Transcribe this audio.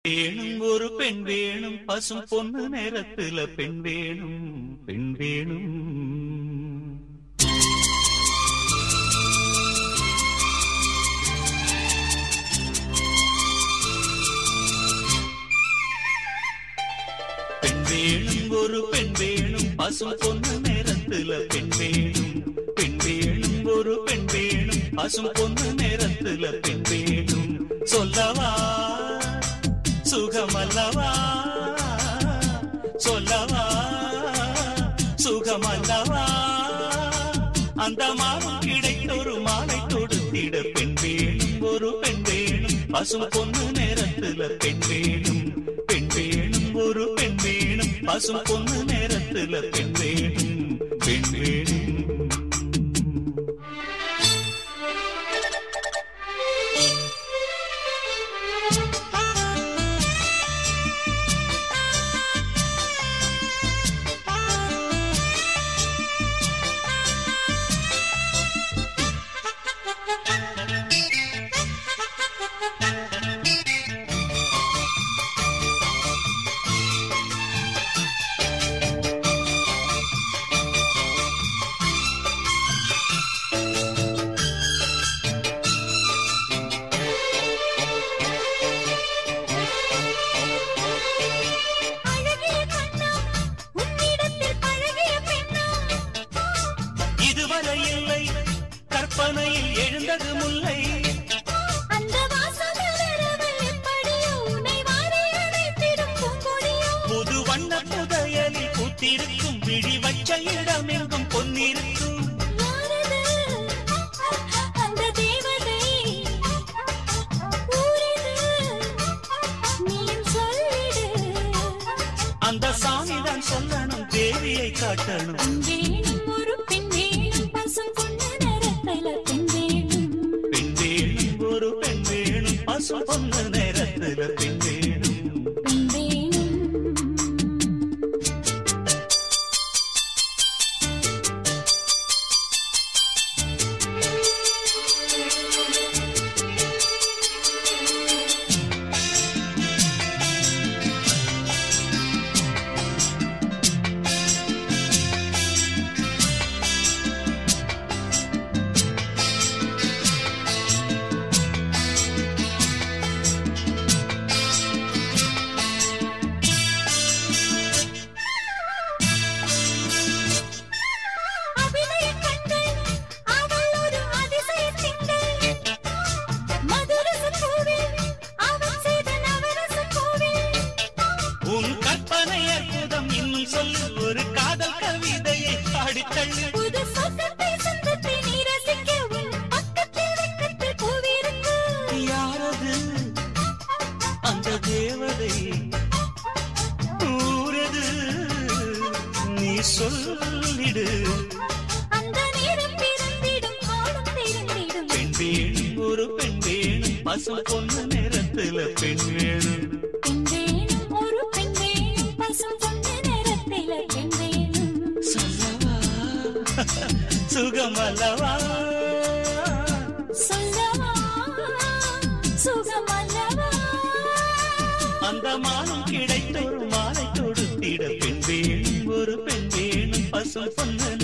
வேணும் ஒரு பெண் வேணும் பசும் பொண்ணு நேரத்துல பெண் வேணும் பெண் வேணும் பெண் வேணும் ஒரு பெண் வேணும் பசும் பொண்ணு நேரத்துல பெண் வேணும் பெண் வேணும் ஒரு பெண் வேணும் பசும் பொண்ணு நேரத்துல பெண் வேணும் சொல்லவா சுகமல்லவா சொல்லவா சுகமல்லவா அந்த மாதம் கிடைத்த ஒரு மாலை தொடுத்திட பெண் வேணும் ஒரு பெண் வேணும் பசும் பொண்ணு நேரத்துல பெண் வேணும் பெண் வேணும் ஒரு பெண் வேணும் பசும் பொண்ணு நேரத்துல பெண் வேணும் பெண் வேணும் அழகிய கண்ணா உன்னிடத்தில் பழகிய பெண்ணா இதுவரை இல்லை கற்பனையில் எழுந்தது முல்லை அந்த வாசகரவில் எப்படியோ உன்னை வாரி அணைத்திடும் பூங்கொடியோ புது வண்ண புதையலில் பூத்திருக்கும் விழி வச்ச இடமெங்கும் பொன்னிருக்கும் யாரது அந்த தேவதை ஊரிது நீயும் சொல்லிடு அந்த சாமிதான் சொல்லணும் தேவியை காட்டணும் வேணும் ஒரு பெண் வேணும் பசும் பொண்ணு நிறத்தல பெண் வேணும் பெண் வேணும் ஒரு பெண் வேணும் பசு பொண்ணு நேரத்துல பெண் வேணும் பெண் வேணும் அபிநய கண்கள் அவள் ஒரு அதிசய திங்கள் மதுரச பூவில் அவன் செய்த நவரச கோவில் உன் கற்பனை அற்புதம் இன்னும் சொல்லு ஒரு காதல் கவிதையை பாடித்தள்ளு புது சொந்தத்தை சொந்தத்தை நீ ரசிக்க உன் பக்கத்தில் வெக்கத்தில் பூவிருக்கு யாரது அந்த தேவதை ஊரது நீ சொல்லிடு அந்த நேரம் பிறந்திடும் ஆடும் திறந்திடும் பெண் வேணும் ஒரு பெண் வேணும் பசு பொண்ணு நேரத்துல பெண் வேணும் பெண் வேணும் ஒரு பெண் வேணும் பசும் பொண்ணு நிறத்தில பெண் வேணும் சொல்லவா சுகமல்லவா சொல்லவா சுகமல்லவா அந்த மானம் கிடைத்த ஒரு மாலை தொடுத்திட பெண் வேணும் ஒரு பெண் வேணும் பசு பொண்ணு